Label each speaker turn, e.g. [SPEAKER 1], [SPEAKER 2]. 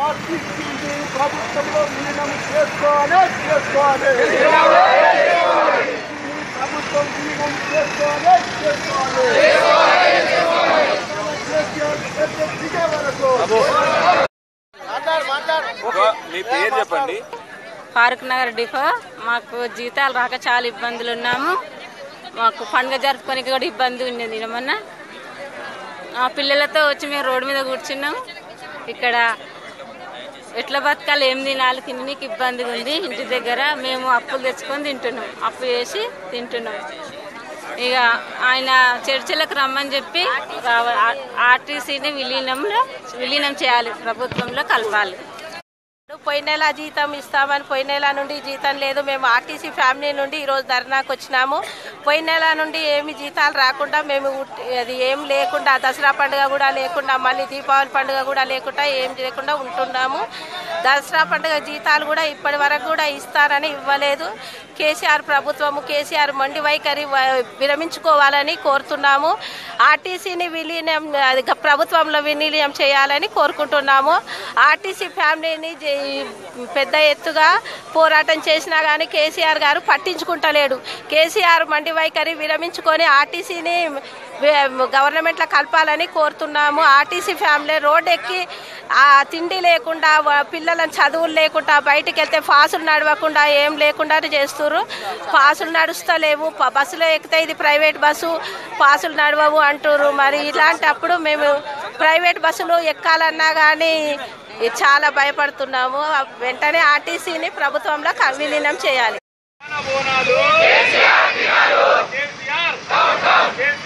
[SPEAKER 1] ఆర్టీసీని ప్రభుత్వంలో విలీనం చేసుకోవాలి చేసుకోవాలి ఈ ప్రభుత్వం విలీనం చేసుకోవాలి చేసుకోవాలి కేసీఆర్ కేసీఆర్ దిగే వరకు
[SPEAKER 2] మీ పేరు చెప్పండి
[SPEAKER 3] ఫారూక్ నగర్ డిపో మాకు జీతాలు రాక చాలా ఇబ్బందులు ఉన్నాము మాకు పండుగ జరుపుకోనికి కూడా ఇబ్బంది ఉన్నది మొన్న ఆ పిల్లలతో వచ్చి మేము రోడ్డు మీద కూర్చున్నాం ఇక్కడ ఎట్లా బతకాలి ఏం తినాలి తిననీకి ఇబ్బందిగా ఉంది ఇంటి దగ్గర మేము అప్పులు తెచ్చుకొని తింటున్నాం అప్పు చేసి తింటున్నాం ఇక ఆయన చర్చలకు రమ్మని చెప్పి రావ- ఆ- ఆర్టీసీని విలీనంలో విలీనం చేయాలి ప్రభుత్వంలో కలపాలి
[SPEAKER 4] పోయిన నెల జీతం ఇస్తామని పోయిన నెల నుండి జీతం లేదు మేము ఆర్టీసీ ఫ్యామిలీ నుండి ఈరోజు ధర్నాకు వచ్చినాము పోయిన నెల నుండి ఏమి జీతాలు రాకుండా మేము ఉట్- అది ఏం లేకుండా దసరా పండుగ కూడా లేకుండా మళ్ళీ దీపావళి పండుగ కూడా లేకుండా ఏం లేకుండా ఉంటున్నాము దసరా పండుగ జీతాలు కూడా ఇప్పటి వరకు కూడా ఇస్తారని ఇవ్వలేదు కేసీఆర్ ప్రభుత్వము కేసీఆర్ మొండి వైఖరి వ- విరమించుకోవాలని కోరుతున్నాము ఆర్టీసీని విలీనం అది గ- ప్రభుత్వంలో విలీనం చేయాలని కోరుకుంటున్నాము ఆర్టీసీ ఫ్యామిలీని జే- పెద్ద ఎత్తుగా పోరాటం చేసినా కానీ కేసీఆర్ గారు పట్టించుకుంటలేడు కేసీఆర్ మండి వైఖరి విరమించుకొని ఆర్టీసీని గవర్నమెంట్లో కలపాలని కోరుతున్నాము ఆర్టీసీ ఫ్యామిలీ రోడ్ ఎక్కి ఆ తిండి లేకుండా వ- పిల్లలను చదువులు లేకుండా బయటికి వెళ్తే ఫాసులు నడవకుండా ఏం లేకుండా చేస్తున్నారు పాసులు నడుస్తలేవు ప- బస్సులో ఎక్కితే ఇది ప్రైవేట్ బస్సు పాసులు నడవవు అంటారు మరి ఇలాంటప్పుడు మేము ప్రైవేట్ బస్సులు ఎక్కాలన్నా కానీ చాలా భయపడుతున్నాము వెంటనే ఆర్టీసీని ప్రభుత్వంలో క- విలీనం చేయాలి
[SPEAKER 1] బోనాలు కేసీఆర్ కేసీఆర్